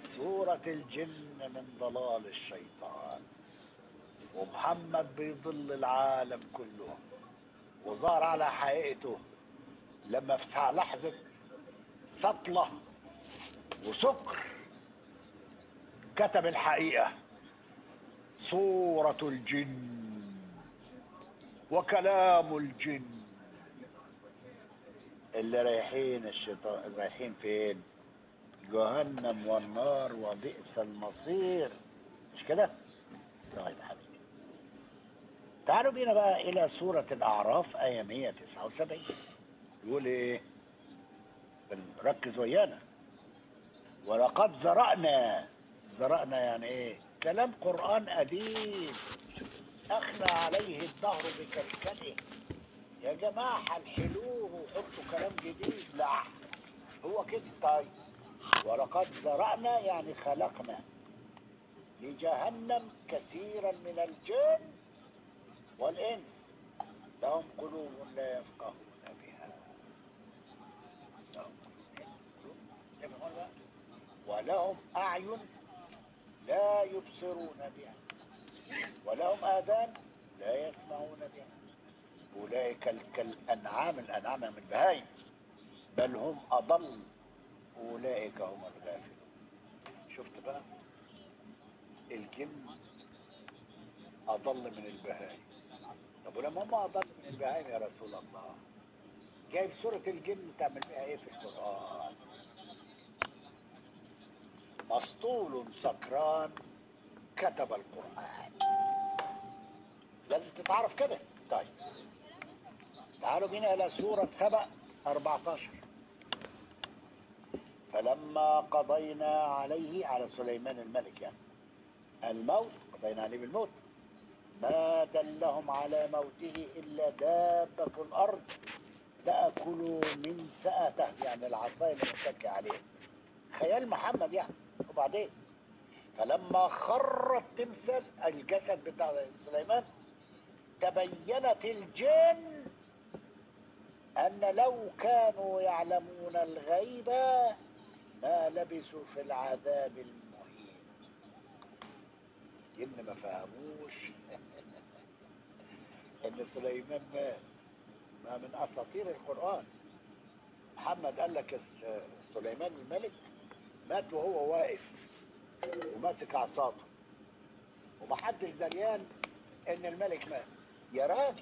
صورة الجن من ضلال الشيطان ومحمد بيضل العالم كله وظهر على حقيقته لما في ساعة لحظة سطلة وسكر كتب الحقيقة صورة الجن وكلام الجن اللي رايحين الشيطان رايحين فين جهنم والنار وبئس المصير مش كده طيب يا حبيبي تعالوا بينا بقى الى سورة الاعراف ايه 179 يقول ايه ركز ويانا ولقد زرعنا زرعنا يعني ايه كلام قرآن قديم أخنى عليه الدهر بكلكله يا جماعة هنحلوه وحطوا كلام جديد لا هو كده طيب ولقد زرعنا يعني خلقنا لجهنم كثيرا من الجن والإنس لهم قلوب لا يفقهون بها لهم قلوب يفهمون بقى؟ ولهم أعين لا يبصرون بها ولهم آذان لا يسمعون بها أولئك ال- كالأنعام الأنعام من البهايم بل هم أضل أولئك هم الغافلون شفت بقى الجن أضل من البهايم طب ولما هم أضل من البهايم يا رسول الله جايب سورة الجن تعمل بيها إيه في القرآن مسطول سكران كتب القرآن لازم تتعرف كده طيب تعالوا بينا إلى سورة سبأ 14 فلما قضينا عليه على سليمان الملك يعني الموت قضينا عليه بالموت ما دلهم على موته إلا دابة الأرض تأكل من سأته يعني العصاية اللي متكي عليه خيال محمد يعني وبعدين فلما خر التمثال الجسد بتاع سليمان تبينت الجن أن لو كانوا يعلمون الغيب ما لبثوا في العذاب المهين الجن ما فهموش ان سليمان مات ما من اساطير القران محمد قال لك س- سليمان الملك مات وهو واقف وماسك عصاته ومحدش دريان ان الملك مات يا راجل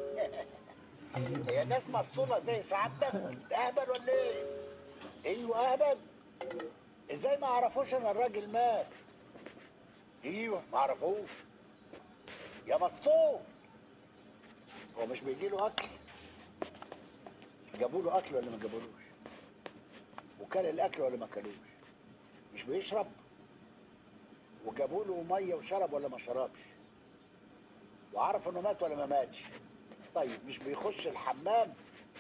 هي ناس مصولة زي سعادتك اهبل ولا ايه؟ ايوه اهبل ازاي ما عرفوش ان الراجل مات؟ ايوه ما عرفوش يا مسطول هو مش بيجي له اكل جابوا له اكل ولا ما جابولوش وكل الاكل ولا ما كلوش مش بيشرب وجابوا له ميه وشرب ولا ما شربش وعرف انه مات ولا ما ماتش طيب مش بيخش الحمام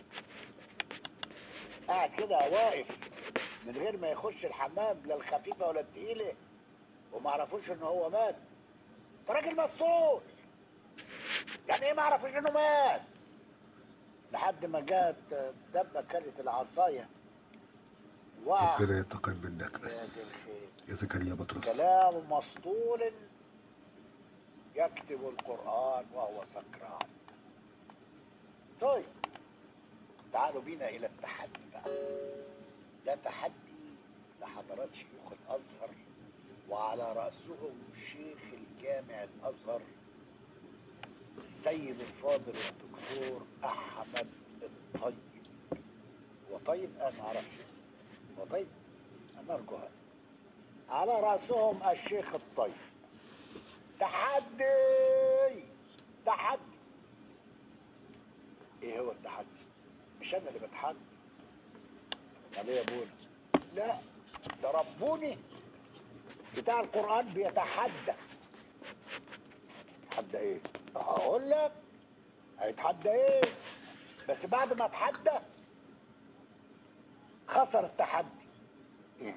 قاعد كده واقف من غير ما يخش الحمام لا الخفيفه ولا التقيله وما عرفوش ان هو مات ده راجل مسطول يعني ايه ما عرفوش انه مات لحد ما جت دبه كلت العصايه وقع ربنا ينتقم منك يا دي بس الخير يا زكريا بطرس كلام مسطول يكتب القرآن وهو سكران طيب تعالوا بينا إلى التحدي بقى ده تحدي لحضرات شيوخ الأزهر وعلى رأسهم شيخ الجامع الأزهر السيد الفاضل الدكتور أحمد الطيب وطيب أنا ما أعرفش هو طيب أنا أرجو هذا على رأسهم الشيخ الطيب تحدي تحدي ايه هو التحدي مش انا اللي بتحدى امال ايه يا ابونا لا ده ربوني بتاع القرآن بيتحدى تحدى ايه هقول لك هيتحدى ايه بس بعد ما اتحدى خسر التحدي إيه؟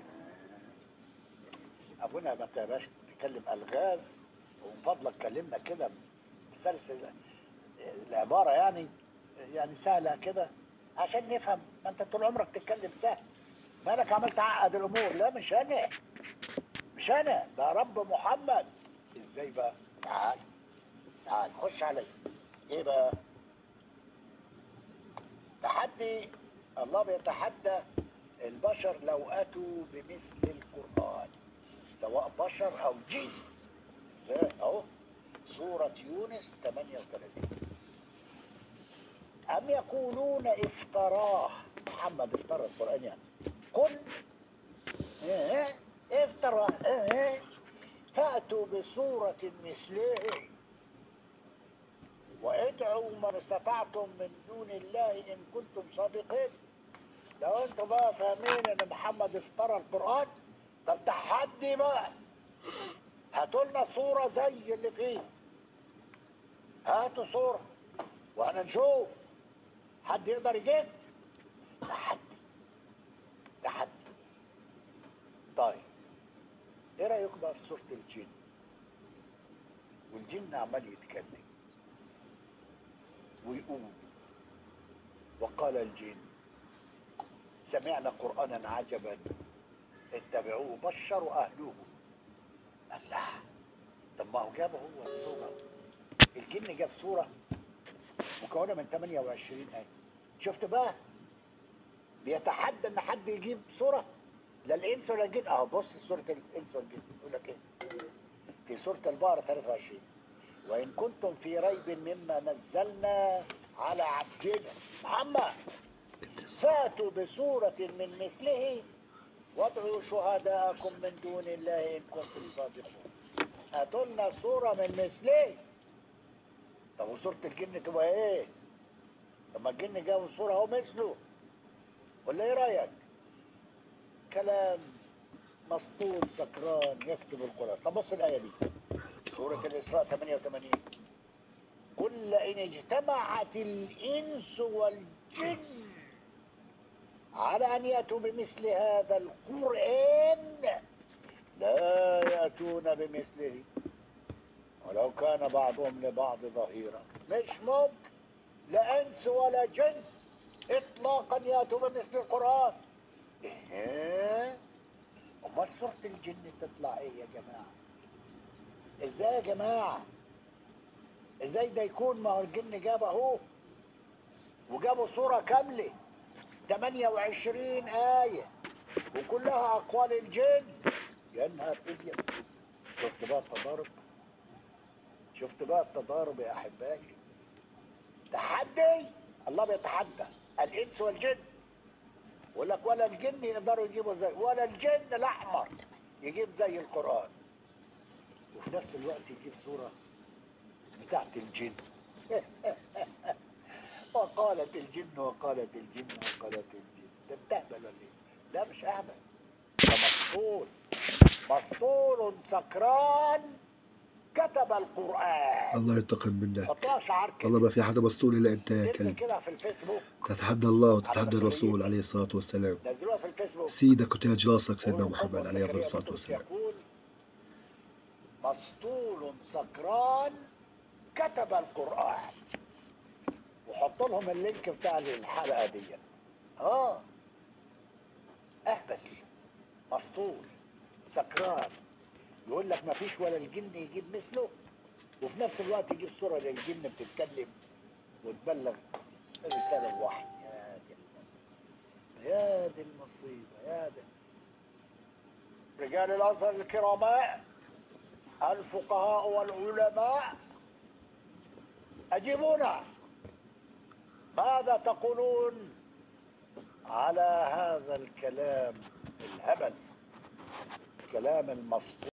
ابونا ما تبقاش تتكلم الغاز ومن فضلك كلمنا كده بسلسل العباره يعني يعني سهله كده عشان نفهم ما انت طول عمرك تتكلم سهل مالك عمال تعقد الامور لا مش انا مش انا ده رب محمد ازاي بقى تعال تعال خش علي ايه بقى تحدي الله بيتحدى البشر لو اتوا بمثل القران سواء بشر او جن ازاي اهو سورة يونس 38 أم يقولون افتراه محمد افترى القرآن يعني قل إيه افترى إيه فأتوا بسورة مثله وادعوا من استطعتم من دون الله إن كنتم صادقين لو انتم بقى فاهمين ان محمد افترى القرآن طب تحدي بقى هاتوا لنا صورة زي اللي فيه هاتوا صورة واحنا نشوف حد يقدر يجيب تحدي تحدي طيب ايه رايكم بقى في سورة الجن والجن عمال يتكلم ويقول وقال الجن سمعنا قرآنا عجبا اتبعوه بشروا أهله الله طب ما هو جاب هو الصورة الجن جاب صورة مكونة من 28 آية شفت بقى بيتحدى ان حد يجيب صورة لا الانس ولا الجن اهو بص سورة الانس والجن يقول لك ايه في سورة البقرة 23 وإن كنتم في ريب مما نزلنا على عبدنا محمد فاتوا بسورة من مثله وادعوا شهداءكم من دون الله إن كنتم صادقون هاتوا لنا صورة من مثله طب وصورة الجن تبقى إيه؟ طب ما الجن جابوا صورة أهو مثله ولا إيه رأيك؟ كلام مسطول سكران يكتب القرآن طب بص الآية دي سورة الإسراء 88 قل لئن اجتمعت الإنس والجن على أن يأتوا بمثل هذا القرآن لا يأتون بمثله ولو كان بعضهم لبعض ظهيرا مش ممكن لا إنس ولا جن إطلاقا يأتوا بمثل القرآن إيه؟ أمال سورة الجن تطلع إيه يا جماعة؟ ازاي يا جماعة ازاي ده يكون ما هو الجن جاب اهو وجابوا صورة كاملة 28 آية وكلها أقوال الجن يا نهار أبيض شفت بقى التضارب شفت بقى التضارب يا أحبائي تحدي الله بيتحدى الإنس والجن يقول لك ولا الجن يقدروا يجيبوا زي ولا الجن الأحمر يجيب زي القرآن وفي نفس الوقت يجيب صورة بتاعت الجن وقالت الجن وقالت الجن وقالت الجن ده بتهبل ولا ايه؟ لا مش اهبل ده مسطول مسطول سكران كتب القرآن الله ينتقم منك حطها شعار كده والله ما في حدا مسطول الا انت يا انزل كلب كده في الفيسبوك تتحدى الله وتتحدى على الرسول مسؤوليتي. عليه الصلاة والسلام نزلوها في الفيسبوك سيدك وتاج راسك سيدنا والقدوة محمد عليه زكريا الصلاة بطرس والسلام يقول مسطول سكران كتب القرآن وحط لهم اللينك بتاع الحلقة دي اه اهبل مسطول سكران يقول لك ما فيش ولا الجن يجيب مثله وفي نفس الوقت يجيب صورة للجن بتتكلم وتبلغ رسالة بوحي يا دي المصيبة يا دي المصيبة يا دي رجال الازهر الكرماء الفقهاء والعلماء اجيبونا ماذا تقولون على هذا الكلام الهبل كلام المسطور